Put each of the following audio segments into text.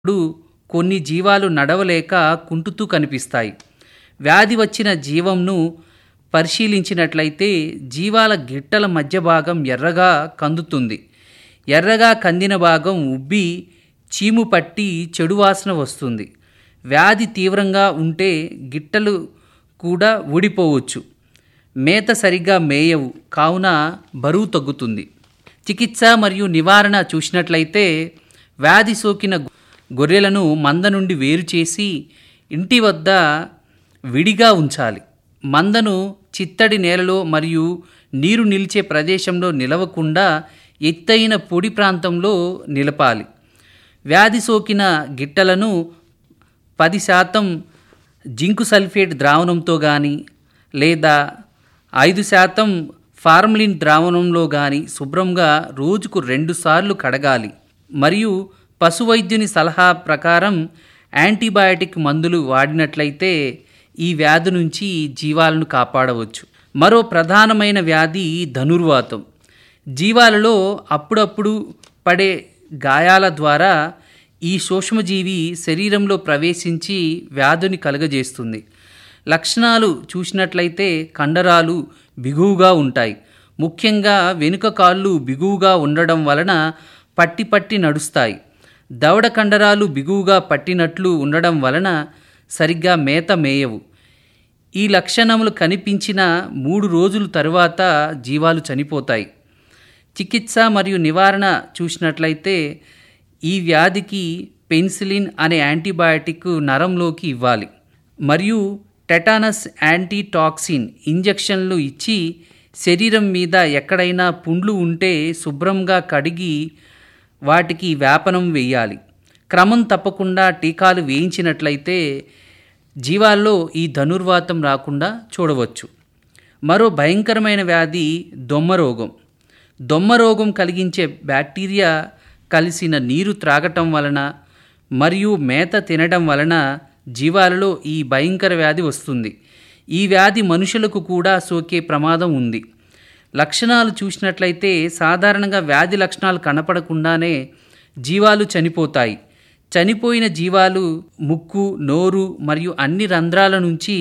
ఇప్పుడు కొన్ని జీవాలు నడవలేక కుంటుతూ కనిపిస్తాయి వ్యాధి వచ్చిన జీవంను పరిశీలించినట్లయితే జీవాల గిట్టల మధ్య భాగం ఎర్రగా కందుతుంది ఎర్రగా కందిన భాగం ఉబ్బి చీము పట్టి చెడు వాసన వస్తుంది వ్యాధి తీవ్రంగా ఉంటే గిట్టలు కూడా ఊడిపోవచ్చు మేత సరిగ్గా మేయవు కావున బరువు తగ్గుతుంది చికిత్స మరియు నివారణ చూసినట్లయితే వ్యాధి సోకిన గొర్రెలను మంద నుండి వేరు చేసి ఇంటి వద్ద విడిగా ఉంచాలి మందను చిత్తడి నేలలో మరియు నీరు నిలిచే ప్రదేశంలో నిలవకుండా ఎత్తైన పొడి ప్రాంతంలో నిలపాలి వ్యాధి సోకిన గిట్టలను పది శాతం జింకు సల్ఫేట్ ద్రావణంతో కానీ లేదా ఐదు శాతం ఫార్మలిన్ ద్రావణంలో కానీ శుభ్రంగా రోజుకు రెండుసార్లు కడగాలి మరియు పశువైద్యుని సలహా ప్రకారం యాంటీబయాటిక్ మందులు వాడినట్లయితే ఈ వ్యాధి నుంచి జీవాలను కాపాడవచ్చు మరో ప్రధానమైన వ్యాధి ధనుర్వాతం జీవాలలో అప్పుడప్పుడు పడే గాయాల ద్వారా ఈ సూక్ష్మజీవి శరీరంలో ప్రవేశించి వ్యాధిని కలుగజేస్తుంది లక్షణాలు చూసినట్లయితే కండరాలు బిగువుగా ఉంటాయి ముఖ్యంగా వెనుక కాళ్ళు బిగువుగా ఉండడం వలన పట్టి పట్టి నడుస్తాయి దవడ కండరాలు బిగువుగా పట్టినట్లు ఉండడం వలన సరిగ్గా మేత మేయవు ఈ లక్షణములు కనిపించిన మూడు రోజుల తరువాత జీవాలు చనిపోతాయి చికిత్స మరియు నివారణ చూసినట్లయితే ఈ వ్యాధికి పెన్సిలిన్ అనే యాంటీబయాటిక్ నరంలోకి ఇవ్వాలి మరియు టెటానస్ యాంటీటాక్సిన్ ఇంజెక్షన్లు ఇచ్చి శరీరం మీద ఎక్కడైనా పుండ్లు ఉంటే శుభ్రంగా కడిగి వాటికి వ్యాపనం వేయాలి క్రమం తప్పకుండా టీకాలు వేయించినట్లయితే జీవాల్లో ఈ ధనుర్వాతం రాకుండా చూడవచ్చు మరో భయంకరమైన వ్యాధి దొమ్మ రోగం దొమ్మ రోగం కలిగించే బ్యాక్టీరియా కలిసిన నీరు త్రాగటం వలన మరియు మేత తినడం వలన జీవాలలో ఈ భయంకర వ్యాధి వస్తుంది ఈ వ్యాధి మనుషులకు కూడా సోకే ప్రమాదం ఉంది లక్షణాలు చూసినట్లయితే సాధారణంగా వ్యాధి లక్షణాలు కనపడకుండానే జీవాలు చనిపోతాయి చనిపోయిన జీవాలు ముక్కు నోరు మరియు అన్ని రంధ్రాల నుంచి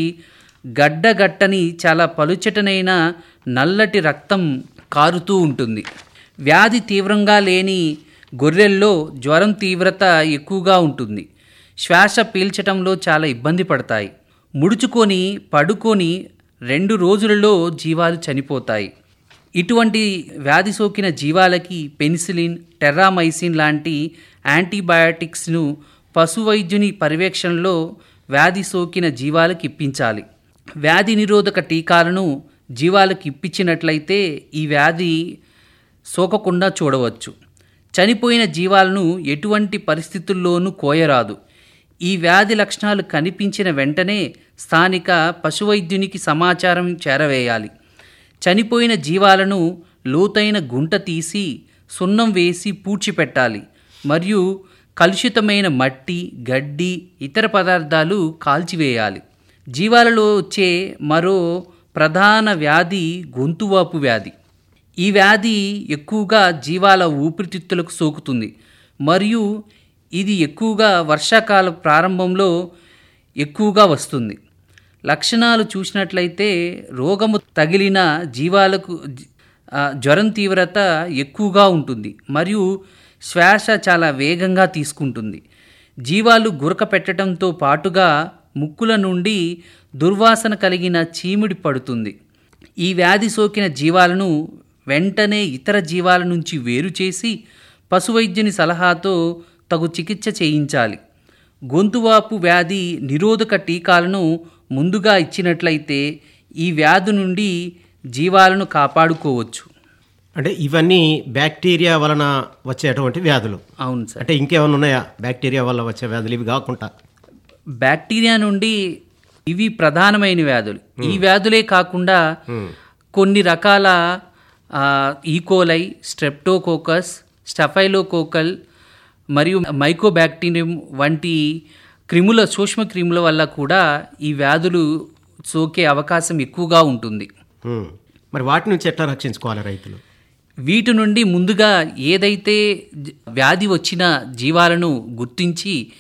గడ్డగట్టని చాలా పలుచటనైన నల్లటి రక్తం కారుతూ ఉంటుంది వ్యాధి తీవ్రంగా లేని గొర్రెల్లో జ్వరం తీవ్రత ఎక్కువగా ఉంటుంది శ్వాస పీల్చటంలో చాలా ఇబ్బంది పడతాయి ముడుచుకొని పడుకొని రెండు రోజులలో జీవాలు చనిపోతాయి ఇటువంటి వ్యాధి సోకిన జీవాలకి పెన్సిలిన్ టెర్రామైసిన్ లాంటి యాంటీబయాటిక్స్ను పశువైద్యుని పర్యవేక్షణలో వ్యాధి సోకిన జీవాలకు ఇప్పించాలి వ్యాధి నిరోధక టీకాలను జీవాలకు ఇప్పించినట్లయితే ఈ వ్యాధి సోకకుండా చూడవచ్చు చనిపోయిన జీవాలను ఎటువంటి పరిస్థితుల్లోనూ కోయరాదు ఈ వ్యాధి లక్షణాలు కనిపించిన వెంటనే స్థానిక పశువైద్యునికి సమాచారం చేరవేయాలి చనిపోయిన జీవాలను లోతైన గుంట తీసి సున్నం వేసి పూడ్చిపెట్టాలి మరియు కలుషితమైన మట్టి గడ్డి ఇతర పదార్థాలు కాల్చివేయాలి జీవాలలో వచ్చే మరో ప్రధాన వ్యాధి గొంతువాపు వ్యాధి ఈ వ్యాధి ఎక్కువగా జీవాల ఊపిరితిత్తులకు సోకుతుంది మరియు ఇది ఎక్కువగా వర్షాకాల ప్రారంభంలో ఎక్కువగా వస్తుంది లక్షణాలు చూసినట్లయితే రోగము తగిలిన జీవాలకు ఆ, జ్వరం తీవ్రత ఎక్కువగా ఉంటుంది మరియు శ్వాస చాలా వేగంగా తీసుకుంటుంది జీవాలు గురక పెట్టడంతో పాటుగా ముక్కుల నుండి దుర్వాసన కలిగిన చీమిడి పడుతుంది ఈ వ్యాధి సోకిన జీవాలను వెంటనే ఇతర జీవాల నుంచి వేరు చేసి పశువైద్యుని సలహాతో తగు చికిత్స చేయించాలి గొంతువాపు వ్యాధి నిరోధక టీకాలను ముందుగా ఇచ్చినట్లయితే ఈ వ్యాధి నుండి జీవాలను కాపాడుకోవచ్చు అంటే ఇవన్నీ బ్యాక్టీరియా వలన వచ్చేటువంటి వ్యాధులు అవును సార్ అంటే ఇంకేమైనా ఉన్నాయా బ్యాక్టీరియా వల్ల వచ్చే వ్యాధులు ఇవి కాకుండా బ్యాక్టీరియా నుండి ఇవి ప్రధానమైన వ్యాధులు ఈ వ్యాధులే కాకుండా కొన్ని రకాల ఆ, ఈకోలై స్ట్రెప్టోకోకస్ స్టఫైలోకోకల్ మరియు మైకోబ్యాక్టీరియం వంటి క్రిముల సూక్ష్మ క్రిముల వల్ల కూడా ఈ వ్యాధులు సోకే అవకాశం ఎక్కువగా ఉంటుంది ఉమ్. మరి వాటి నుంచి ఎట్లా రక్షించుకోవాలి రైతులు వీటి నుండి ముందుగా ఏదైతే జ- వ్యాధి వచ్చిన జీవాలను గుర్తించి